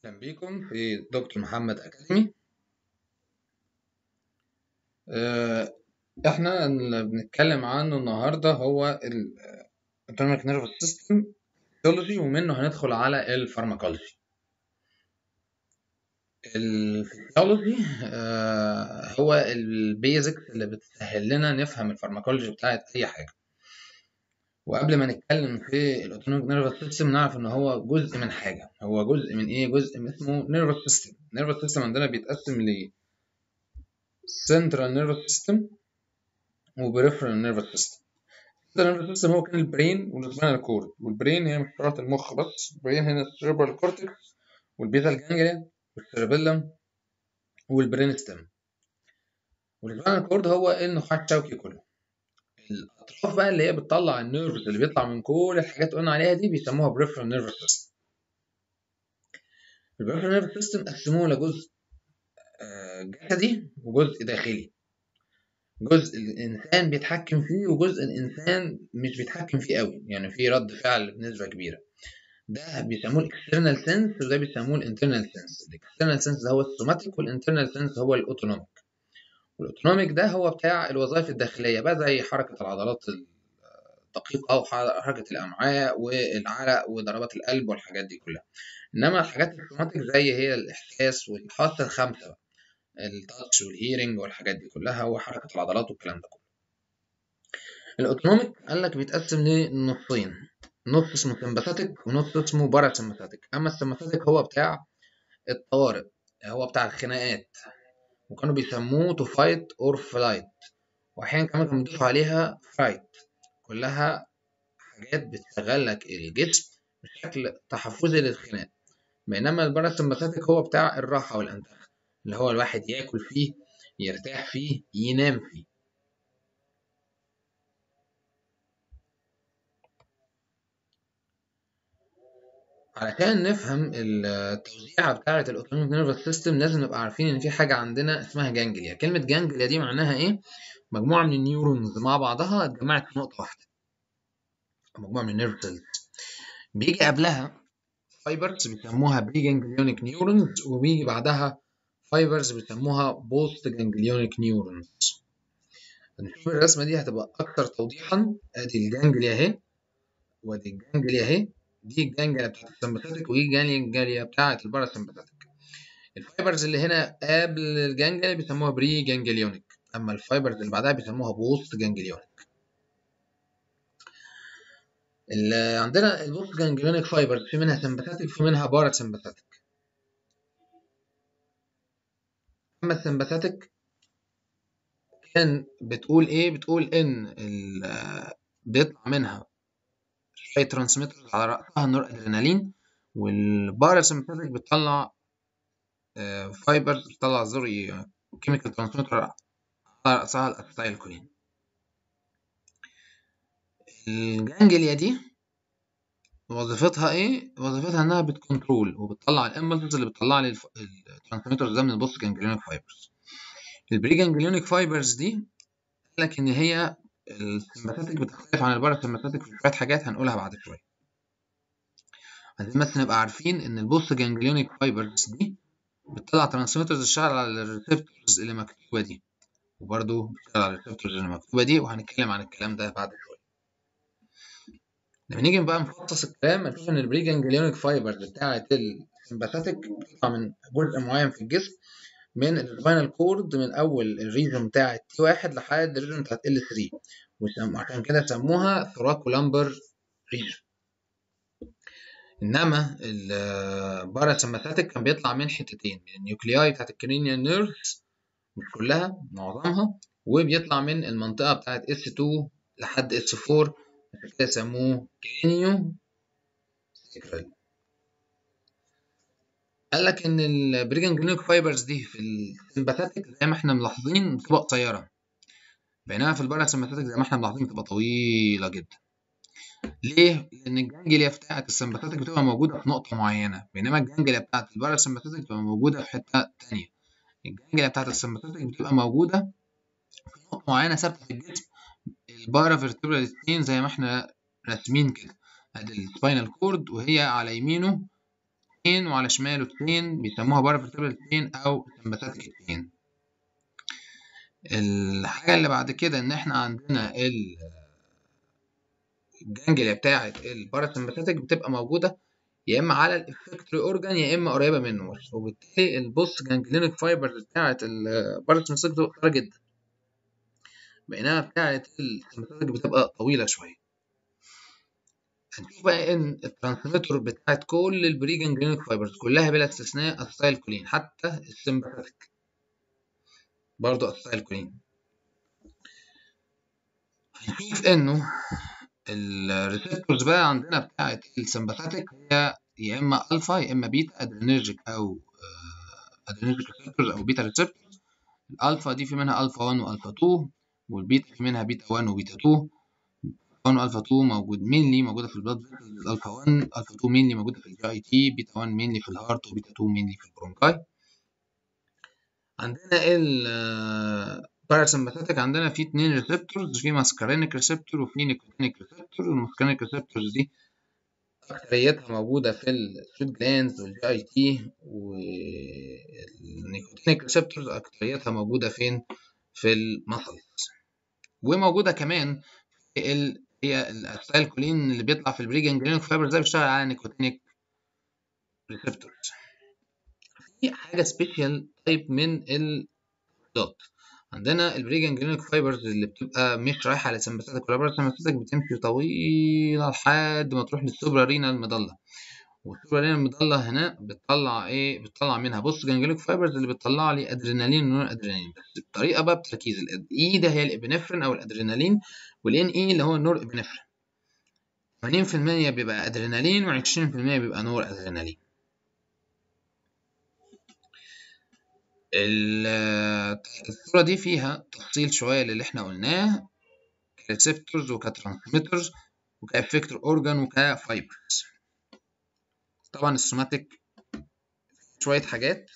أهلا بيكم في دكتور محمد أكاديمي آه، إحنا اللي بنتكلم عنه النهاردة هو ال Autonomic Nervous System Physiology ومنه هندخل على الفارماكولوجي الفيزيولوجي آه، هو البيزكس اللي بتسهل لنا نفهم الفارماكولوجي بتاعت أي حاجة وقبل ما نتكلم في الاوتونوميك نيرفس سيستم نعرف ان هو جزء من حاجه هو جزء من ايه جزء من اسمه نيرفس سيستم نيرفس سيستم عندنا بيتقسم ل سنترال نيرفس سيستم وبريفرال نيرفس سيستم السنترال نيرفس سيستم هو كان البرين والسباينال كورد والبرين هي مش شرط المخ بس البرين هنا السيربرال كورتكس والبيزال جانجليا والسيربيلم والبرين ستيم والسباينال كورد هو النخاع الشوكي كله الاطراف بقى اللي هي بتطلع النيرفز اللي بيطلع من كل الحاجات اللي قلنا عليها دي بيسموها بريفرال نيرفس سيستم البريفرال نيرفس سيستم قسموه لجزء جسدي وجزء داخلي جزء الانسان بيتحكم فيه وجزء الانسان مش بيتحكم فيه قوي يعني في رد فعل بنسبه كبيره ده بيسموه الاكسترنال سنس وده بيسموه الانترنال سنس الاكسترنال سنس ده هو السوماتيك والانترنال سنس هو الاوتونوميك والاوتونوميك ده هو بتاع الوظائف الداخليه بقى زي حركه العضلات الدقيقه وحركه الامعاء والعرق وضربات القلب والحاجات دي كلها انما الحاجات السوماتيك زي هي الاحساس والحاسه الخامسه بقى التاتش والهيرنج والحاجات دي كلها وحركه العضلات والكلام ده كله الاوتونوميك قال لك بيتقسم لنصين نص اسمه سمباثيك ونص اسمه باراسمباثيك اما السمباثيك هو بتاع الطوارئ هو بتاع الخناقات وكانوا بيسموه to fight or flight وأحيانا كمان كانوا بيضيفوا عليها fight كلها حاجات بتشغل لك الجسم بشكل تحفزي للخناق بينما الباراسمباثيك هو بتاع الراحة والأنتخ اللي هو الواحد ياكل فيه يرتاح فيه ينام فيه علشان نفهم التوزيعة بتاعة الأوتونوميك نيرفس سيستم لازم نبقى عارفين إن في حاجة عندنا اسمها جانجليا، كلمة جانجليا دي معناها إيه؟ مجموعة من النيورونز مع بعضها اتجمعت في نقطة واحدة. مجموعة من النيرف سيلز. بيجي قبلها فايبرز بيسموها بري جانجليونيك نيورونز وبيجي بعدها فايبرز بيسموها بوست جانجليونيك نيورونز. نشوف الرسمة دي هتبقى أكتر توضيحا أدي الجانجليا أهي وأدي الجانجليا أهي دي الجانجليا بتاعت السمباثيك ودي الجانجليا بتاعت الباراسمباثيك الفايبرز اللي هنا قبل الجانجليا بيسموها بري جانجليونيك اما الفايبرز اللي بعدها بيسموها بوست جانجليونيك اللي عندنا البوست جانجليونيك فايبرز في منها سمباثيك في منها باراسمباثيك اما السمباثيك كان بتقول ايه بتقول ان بيطلع منها شويه ترانسميتر على رأسها النور ادرينالين والباراسمباثيك بتطلع فايبرز بتطلع سوري كيميكال ترانسميتر على رأسها الاسيتايل كولين الجانجليا دي وظيفتها ايه؟ وظيفتها انها بتكنترول وبتطلع الامبلسز اللي بتطلع لي الترانسميتر ده من البوست جانجليونيك فايبرز البري جانجليونيك فايبرز دي قال لك ان هي السمباثيك بتختلف عن الباراسمباثيك في شويه حاجات هنقولها بعد شويه عايزين بس نبقى عارفين ان البوست جانجليونيك فايبرز دي بتطلع ترانسميترز تشتغل على الريسبتورز اللي مكتوبه دي وبرده بتشتغل على الريسبتورز اللي مكتوبه دي وهنتكلم عن الكلام ده بعد شويه لما نيجي بقى نفصص الكلام هنشوف ان البري جانجليونيك فايبرز بتاعه السمباثيك بتطلع من جزء معين في الجسم من السباينال كورد من اول الريجن بتاع تي واحد لحد الريجن بتاعت ال 3 وعشان كده سموها ثوراكولامبر ريجن انما الباراسمباثيك كان بيطلع من حتتين من النيوكلياي بتاعت الكرينيال نيرفز مش كلها معظمها وبيطلع من المنطقه بتاعت اس 2 لحد اس 4 عشان كده سموه كرينيو سيكرال قال لك ان البريجانجلينيك فايبرز دي في السمباثيك زي ما احنا ملاحظين بتبقى قصيره بينما في الباراسمباثيك زي ما احنا ملاحظين بتبقى طويله جدا ليه؟ لأن الجانجليا بتاعة السمباثيك بتبقى موجودة في نقطة معينة بينما الجانجليا بتاعة الباراسمباثيك بتبقى موجودة في حتة تانية الجانجليا بتاعة السمباثيك بتبقى موجودة في نقطة معينة ثابتة في الجسم البارا فيرتبرال ستين زي ما احنا راسمين كده ادي السباينال كورد وهي على يمينه تشين وعلى شماله تشين بيسموها بارافيرتبرال تشين او سمباثيك تشين الحاجة اللي بعد كده ان احنا عندنا الجانجليا بتاعة الباراسمباثيك بتبقى موجودة يا اما على الافكتوري اورجان يا اما قريبة منه وبالتالي البوست جانجلينيك فايبرز بتاعة الباراسمباثيك بتبقى قصيرة جدا بينما بتاعة السمباثيك بتبقى طويلة شوية هنشوف بقى ان الترانسميتر بتاعت كل البري جانجلينيك فايبرز كلها بلا استثناء اسيتايل كولين حتى السمباثيك برضه اسيتايل كولين هنشوف انه الريسبتورز بقى عندنا بتاعت السمباثيك هي يا اما الفا يا اما بيتا ادرينرجيك او ادرينرجيك ريسبتورز او بيتا ريسبتورز الالفا دي في منها الفا 1 والفا 2 والبيتا في منها بيتا 1 وبيتا 2 1 والفا 2 موجود مينلي موجوده في البلاد فيسلز الفا 1 الفا 2 مينلي موجوده في الجي اي تي بيتا 1 مينلي في الهارت وبيتا 2 مينلي في البرونكاي عندنا ال باراسمباثيك عندنا في اتنين ريسبتورز في ماسكارينيك ريسبتور وفي نيكوتينيك ريسبتور الماسكارينيك ريسبتورز دي أكتريتها موجودة في السويت جلاندز والجي اي تي والنيكوتينيك ريسبتورز أكتريتها موجودة فين؟ في المسلز وموجودة كمان في ال... هي الأسيتايل كولين اللي بيطلع في البري جانجلينيك فايبر ده بيشتغل على نيكوتينيك ريسبتورز في حاجة سبيشال تايب من الضغط عندنا البري جانجلينيك فايبرز اللي بتبقى مش رايحة للسمباثيك ولا السمباثيك بتمشي طويلة لحد ما تروح للسوبرا رينا المضلة والسوبرا رينا المضلة هنا بتطلع ايه بتطلع منها بص جانجلينيك فايبرز اللي بتطلع لي ادرينالين ونور ادرينالين بس بطريقة بقى بتركيز الاي ده هي الابنفرين او الادرينالين والان اي اللي هو النور ابنفرين 80% بيبقى ادرينالين و20% بيبقى نور ادرينالين الصورة دي فيها تفصيل شوية للي احنا قلناه كريسبتورز وكترانسميترز وكافكتور اورجان وكفايبرز طبعا السوماتيك شوية حاجات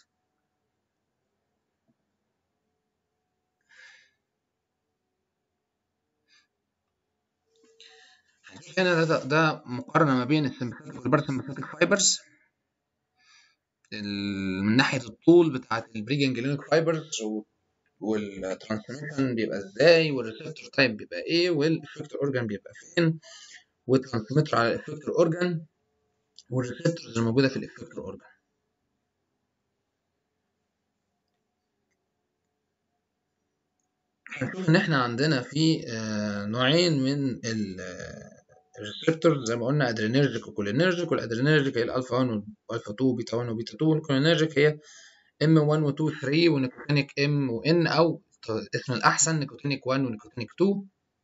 هنا ده, ده مقارنة ما بين السمباثيك والباراسمباثيك فايبرز من ناحية الطول بتاعة البري جانجلينيك فايبرز والترانسميشن بيبقى ازاي والريسبتور تايب بيبقى ايه والافكتور اورجان بيبقى فين والترانسميتر على الافكتور اورجان والريسبتورز الموجودة في الافكتور اورجان هنشوف ان احنا عندنا في نوعين من الريسبتورز زي ما قلنا ادرينرجيك وكولينرجيك والادرينرجيك هي الالفا 1 والالفا 2 وبيتا 1 وبيتا 2 والكولينرجيك هي ام 1 و 2 و 3 ونيكوتينيك ام و ان او اسم الاحسن نيكوتينيك 1 ونيكوتينيك 2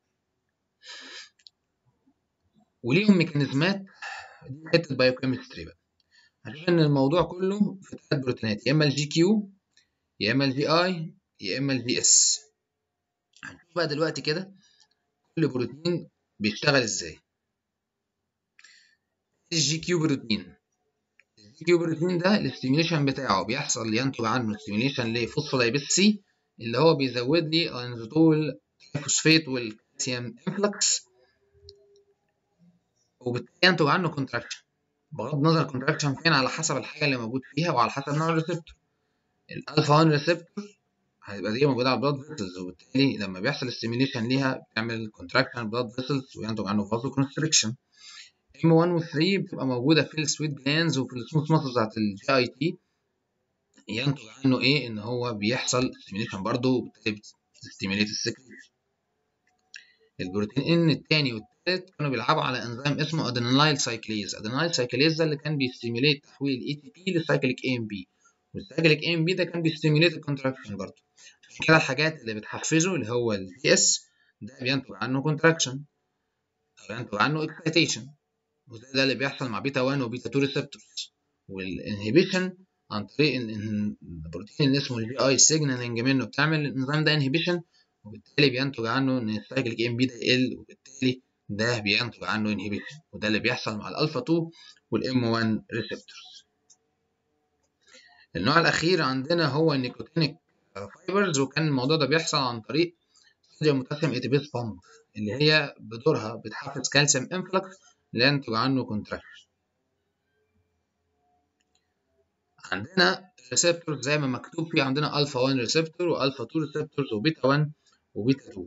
وليهم ميكانيزمات دي حته بايوكيمستري بقى هنشوف ان الموضوع كله في ثلاث بروتينات يا اما الجي كيو يا اما الفي اي يا اما الفي اس هنشوف بقى دلوقتي كده كل بروتين بيشتغل ازاي الجي كيو بروتين الجي كيو بروتين ده الاستيميليشن بتاعه بيحصل ينتج عنه استيميليشن لفوسفولايبيز سي اللي هو بيزود لي الانزيتول الفوسفات والكالسيوم انفلكس وبالتالي ينتج عنه كونتراكشن بغض النظر الكونتراكشن فين على حسب الحاجه اللي موجود فيها وعلى حسب نوع الريسبتور الالفا 1 ريسبتور هتبقى دي موجوده على البلاد فيسلز وبالتالي لما بيحصل استيميليشن ليها بتعمل كونتراكشن بلاد فيسلز وينتج عنه فازو كونستريكشن ام 1 و 3 بتبقى موجوده في السويت جلانز وفي السموث ماسل بتاعت الجي اي تي ينتج عنه ايه ان هو بيحصل ستيميليشن برضه وبالتالي بتستيميليت السكريشن البروتين ان الثاني والثالث كانوا بيلعبوا على انزيم اسمه ادينايل سايكليز ادينايل سايكليز ده اللي كان بيستيميليت تحويل الاي تي بي لسايكليك اي ام بي والسايكليك اي ام بي ده كان بيستيميليت الكونتراكشن برضه عشان كده الحاجات اللي بتحفزه اللي هو الدي اس ده بينتج عنه كونتراكشن او ينتج عنه اكسيتيشن وده ده اللي بيحصل مع بيتا 1 وبيتا 2 ريسبتورز والانهبيشن عن طريق البروتين اللي اسمه الجي اي سيجنالينج منه بتعمل النظام ده انهبيشن وبالتالي بينتج عنه ان السايكليك ام بي ده يقل وبالتالي ده بينتج عنه انهبيشن وده اللي بيحصل مع الالفا 2 والام 1 ريسبتورز النوع الاخير عندنا هو النيكوتينيك فايبرز وكان الموضوع ده بيحصل عن طريق صوديوم بوتاسيوم اي تي بيز بامب اللي هي بدورها بتحفز كالسيوم انفلكس اللي ينتج عنه كونتراكشن عندنا ريسبتور زي ما مكتوب فيه عندنا الفا 1 ريسبتور والفا 2 ريسبتورز وبيتا 1 وبيتا 2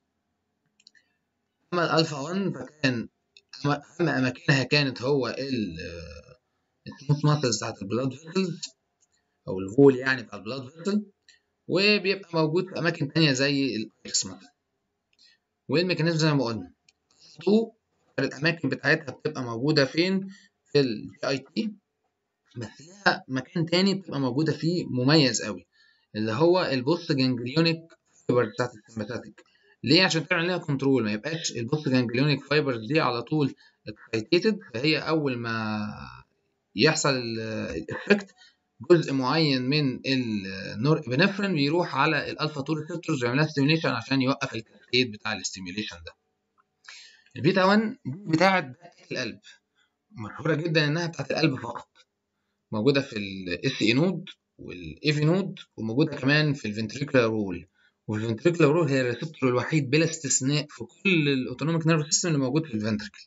اما الالفا 1 فكان اهم اماكنها كانت هو السموث ماسلز بتاعت البلاد فيسلز او الفول يعني بتاع البلاد فيسل وبيبقى موجود في اماكن تانية زي الاكس مثلا والميكانيزم زي ما قلنا 2 الاماكن بتاعتها بتبقى موجوده فين في الجي اي تي بس ليها مكان تاني بتبقى موجوده فيه مميز قوي اللي هو البوست جانجليونيك فايبر بتاعت السمباثيك ليه عشان تعمل عليها كنترول ما يبقاش البوست جانجليونيك فايبرز دي على طول اكسايتيتد فهي اول ما يحصل الافكت جزء معين من النور ابنفرين بيروح على الالفا 2 ريسبتورز ويعمل لها ستيميوليشن عشان يوقف الكاسكيد بتاع الاستيميوليشن ده البيتا 1 بتاعه دقه القلب مشهوره جدا انها بتاعه القلب فقط موجوده في الاس اي نود والايفي نود وموجوده كمان في الفنتريكولار رول والفنتريكولار رول هي الريسبتور الوحيد بلا استثناء في كل الاوتونوميك نيرف سيستم اللي موجود في الفنتريكل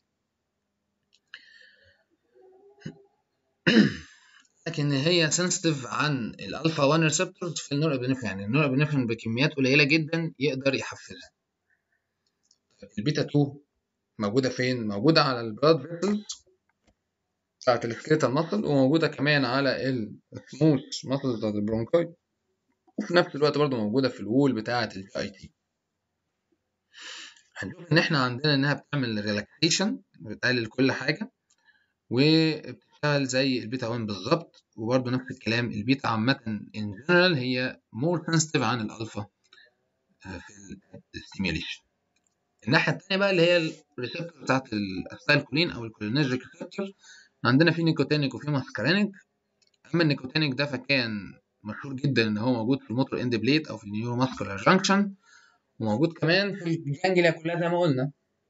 لكن هي سنسيتيف عن الالفا 1 ريسبتورز في النور ابنفرين يعني النور ابنفرين بكميات قليله جدا يقدر يحفزها البيتا 2 موجوده فين موجوده على البلاد فيسلز بتاعت السكيلتال ماسل وموجوده كمان على السموث ماسل بتاعت البرونكاي وفي نفس الوقت برضه موجوده في الوول بتاعه الجي اي تي هنشوف ان احنا عندنا انها بتعمل ريلاكسيشن بتقلل كل حاجه وبتشتغل زي البيتا 1 بالظبط وبرضه نفس الكلام البيتا عامه ان جنرال هي مور سنسيتيف عن الالفا في الستيميوليشن الناحيه الثانيه بقى اللي هي الريسبتور بتاعت الاسيتالكولين او الكولينرجيك ريسبتور عندنا في نيكوتينيك وفي ماسكارينيك اما النيكوتينيك ده فكان مشهور جدا ان هو موجود في الموتور اند بليت او في النيورو ماسكولار جانكشن وموجود كمان في الجانجليا كلها زي ما قلنا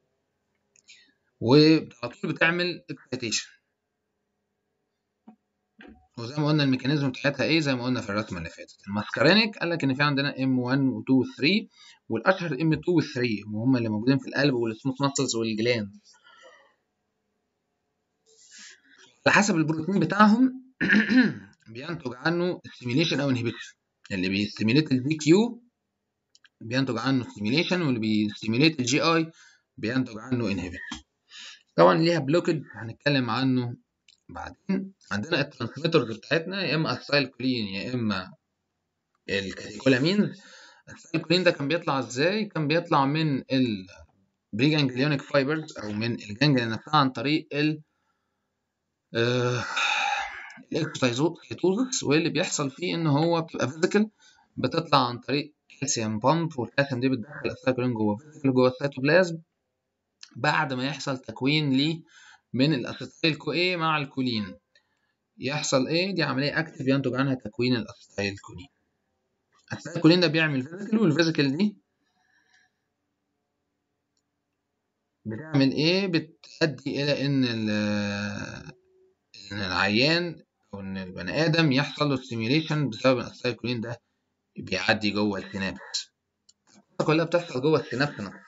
وعلى طول بتعمل اكسيتيشن وزي ما قلنا الميكانيزم بتاعتها ايه زي ما قلنا في الرسمه اللي فاتت الماسكارينيك قال لك ان في عندنا ام 1 و 2 و 3 والاشهر ام 2 و 3 وهم اللي موجودين في القلب والسموث ماسلز والجلاند على حسب البروتين بتاعهم بينتج عنه ستيميليشن او انهبيشن اللي بيستيميليت الفي كيو بينتج عنه ستيميليشن واللي بيستيميليت الجي اي بينتج عنه انهبيشن طبعا ليها بلوكج هنتكلم عنه بعدين عندنا الترانسميترز بتاعتنا يا اما السايلكولين يا اما الكاتيكولامين السايلكولين ده كان بيطلع ازاي كان بيطلع من البريجانجليونيك فايبرز او من الجانجليا نفسها عن طريق ال الاكسوسايتوزس واللي بيحصل فيه ان هو بتبقى فيزيكال بتطلع عن طريق كالسيوم بامب والكالسيوم دي بتدخل السايكولين جوه فيزيكال جوه السيتوبلازم بعد ما يحصل تكوين ليه من الاسيتايل كو ايه مع الكولين يحصل ايه دي عمليه اكتف ينتج عنها تكوين الاسيتايل كولين الاسيتايل كولين ده بيعمل فيزيكال والفيزيكال دي بتعمل ايه بتؤدي الى ان ان العيان او ان البني ادم يحصل له ستيميوليشن بسبب الاسيتايل كولين ده بيعدي جوه السينابس كلها بتحصل جوه السينابس نفسه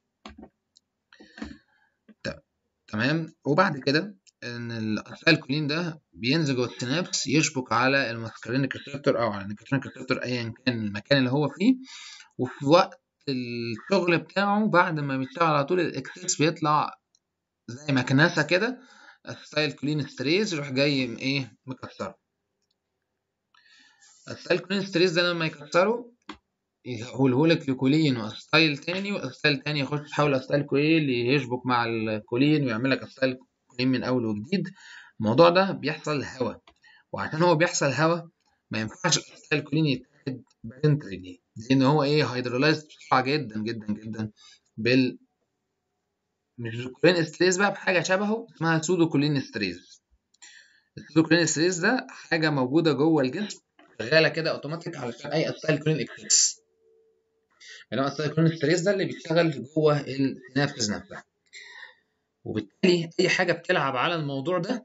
تمام وبعد كده ان الاسيتايلكولين ده بينزل جوه السينابس يشبك على الماسكارينيك ريسبتور او على النيكوتينيك ريسبتور ايا كان المكان اللي هو فيه وفي وقت الشغل بتاعه بعد ما بيشتغل على طول الاكسس بيطلع زي مكنسه كده الاسيتايلكولين ستريز يروح جاي ايه مكسره الاسيتايلكولين ستريز ده لما يكسره يحولهولك لكولين واسيتايل تاني واسيتايل تاني يخش يحول اسيتايل كولين يشبك مع الكولين ويعمل لك اسيتايل كولين من اول وجديد الموضوع ده بيحصل هوا وعشان هو بيحصل هوا ما ينفعش الاسيتايل كولين يتاخد بارنتري لان هو ايه هيدرولايز بسرعه جدا جدا جدا بال مش الكولين استريز بقى بحاجه شبهه اسمها سودو كولين استريز السودو كولين استريز ده حاجه موجوده جوه الجسم شغاله كده اوتوماتيك علشان اي اسيتايل كولين اكسس اللي هو السايكلون ستريس ده اللي بيشتغل جوه السينابسز نفسها وبالتالي اي حاجه بتلعب على الموضوع ده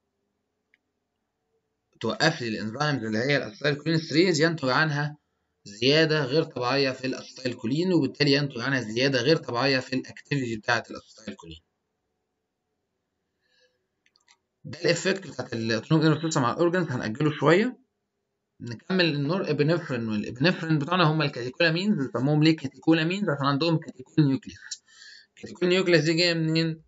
توقف لي الانزيمز اللي هي الاسيتايل ستريز ينتج عنها زياده غير طبيعيه في الاسيتايل كولين وبالتالي ينتج عنها زياده غير طبيعيه في الاكتيفيتي بتاعه الاسيتايل كولين ده الايفكت بتاعت الاوتونوميك نيرفس سيستم على الاورجنز هنأجله شويه نكمل النور ابنفرين والابنفرين بتوعنا هم الكاتيكولامينز بنسموهم ليه كاتيكولامينز عشان عندهم كاتيكول نيوكليس الكاتيكول نيوكليس دي جايه منين؟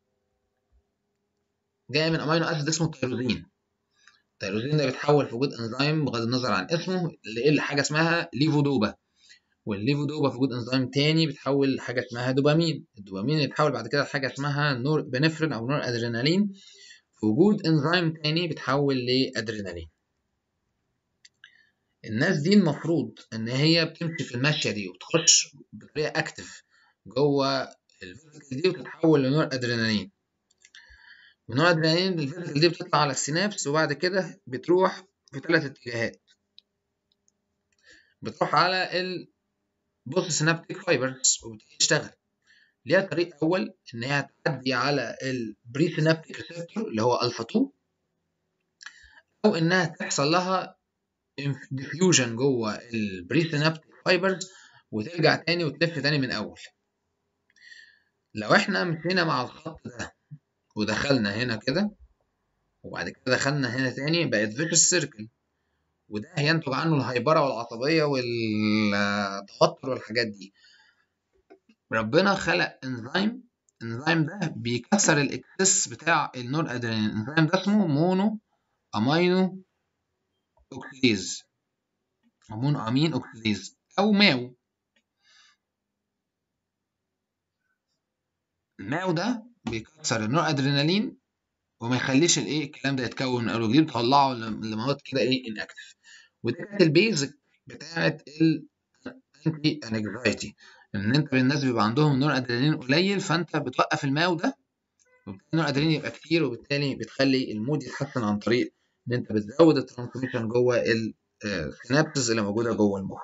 جايه من امينو اسيد اسمه التيروزين التيروزين ده بيتحول في وجود انزيم بغض النظر عن اسمه لحاجه اسمها ليفودوبا والليفودوبا في وجود انزيم تاني بيتحول لحاجه اسمها دوبامين الدوبامين يتحول بعد كده لحاجه اسمها نور بنفرين او نور ادرينالين في وجود انزيم تاني بيتحول لادرينالين الناس دي المفروض ان هي بتمشي في المشيه دي وتخش بطريقه اكتف جوه الفيزيكال دي وتتحول لنور ادرينالين ونوع ادرينالين الفيزيكال دي بتطلع على السينابس وبعد كده بتروح في ثلاث اتجاهات بتروح على البوست سينابتيك فايبرز وبتشتغل ليها طريق اول ان هي تعدي على البري سينابتيك ريسبتور اللي هو الفا 2 او انها تحصل لها ديفيوجن جوه البري سينابتيك فايبرز وترجع تاني وتلف تاني من اول لو احنا مشينا مع الخط ده ودخلنا هنا كده وبعد كده دخلنا هنا تاني بقت فيشس سيركل وده هينتج عنه الهيبرة والعصبية والتوتر والحاجات دي ربنا خلق انزيم الانزيم ده بيكسر الاكسس بتاع النور ادرينالين الانزيم ده اسمه مونو امينو اوكسيديز مونو امين اوكسيديز او ماو الماو ده بيكسر النور ادرينالين وما يخليش الايه الكلام ده يتكون من اول وجديد بيطلعه لمواد كده ايه انكتف ودي كانت البيزك بتاعت الانتي انكزايتي ان انت الناس بيبقى عندهم نور ادرينالين قليل فانت بتوقف الماو ده وبالتالي النور ادرينالين يبقى كتير وبالتالي بتخلي المود يتحسن عن طريق ان انت بتزود الترانسميشن جوه السينابسز اللي موجوده جوه المخ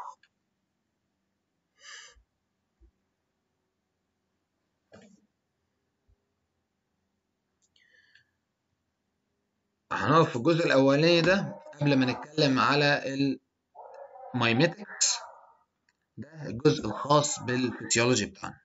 هنقف في الجزء الاولاني ده قبل ما نتكلم على المايميتكس ده الجزء الخاص بالفسيولوجي بتاعنا